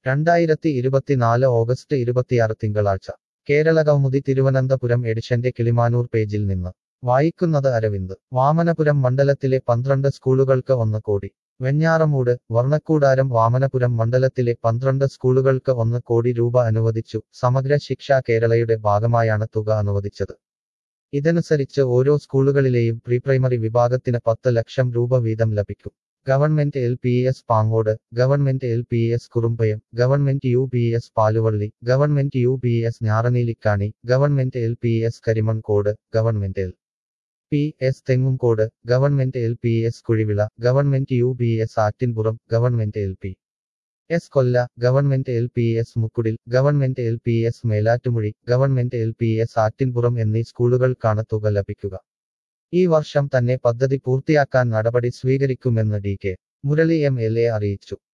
രണ്ടായിരത്തി ഇരുപത്തിനാല് ഓഗസ്റ്റ് ഇരുപത്തിയാറ് തിങ്കളാഴ്ച കേരള കൗമുദി തിരുവനന്തപുരം എഡിഷന്റെ കിളിമാനൂർ പേജിൽ നിന്ന് വായിക്കുന്നത് അരവിന്ദ് വാമനപുരം മണ്ഡലത്തിലെ പന്ത്രണ്ട് സ്കൂളുകൾക്ക് ഒന്ന് കോടി വെഞ്ഞാറമൂട് വർണ്ണക്കൂടാരം വാമനപുരം മണ്ഡലത്തിലെ പന്ത്രണ്ട് സ്കൂളുകൾക്ക് ഒന്ന് കോടി രൂപ അനുവദിച്ചു സമഗ്ര ശിക്ഷ കേരളയുടെ ഭാഗമായാണ് തുക അനുവദിച്ചത് ഇതനുസരിച്ച് ഓരോ സ്കൂളുകളിലെയും പ്രീ പ്രൈമറി വിഭാഗത്തിന് പത്ത് ലക്ഷം രൂപ വീതം ലഭിക്കും government L P S Pangode government L P S Kurumbayam government U P S Paluvally government U P S Njaraneelikkani government L P S Karimankode government L P S Thengumkode government L P S Kuzhivila government U P S Attinpuram government L P S Kolla government L P S Mukkudil government L P S Melattumuzhi government L P S Attinpuram എന്നീ സ്കൂളുകൾക്കാണ് തുക ലഭിക്കുക ഈ വർഷം തന്നെ പദ്ധതി പൂർത്തിയാക്കാൻ നടപടി സ്വീകരിക്കുമെന്ന് D K Murali M L A അറിയിച്ചു